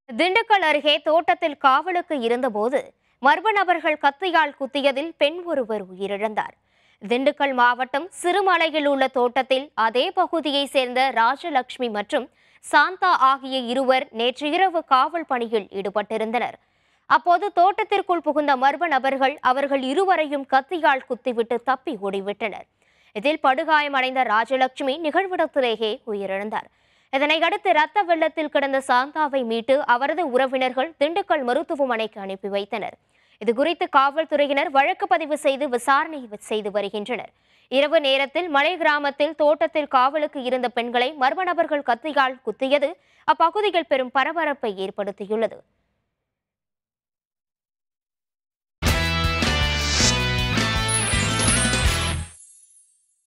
திண்டுக்கல் அருகே தோட்டத்தில் காவலுக்கு இருந்தபோது மர்ம நபர்கள் கத்தியால் குத்தியதில் பெண் ஒருவர் உயிரிழந்தார் திண்டுக்கல் மாவட்டம் சிறுமலையில் உள்ள தோட்டத்தில் அதே பகுதியைச் சேர்ந்த ராஜலட்சுமி மற்றும் சாந்தா ஆகிய இருவர் நேற்று இரவு காவல் பணியில் ஈடுபட்டிருந்தனர் அப்போது தோட்டத்திற்குள் புகுந்த மர்ம நபர்கள் அவர்கள் இருவரையும் கத்தியால் குத்திவிட்டு தப்பி ஓடிவிட்டனர் இதில் படுகாயமடைந்த ராஜலட்சுமி நிகழ்விடத்திலேயே உயிரிழந்தார் இதனை அடுத்து ரத்த வெள்ளத்தில் கிடந்த சாந்தாவை மீட்டு அவரது உறவினர்கள் திண்டுக்கல் மருத்துவமனைக்கு அனுப்பி வைத்தனர் இதுகுறித்து காவல்துறையினர் வழக்கு பதிவு செய்து விசாரணை செய்து வருகின்றனர் இரவு நேரத்தில் மலை கிராமத்தில் தோட்டத்தில் காவலுக்கு இருந்த பெண்களை மர்ம நபர்கள் கத்தியால் குத்தியது அப்பகுதியில் பெரும் பரபரப்பை ஏற்படுத்தியுள்ளது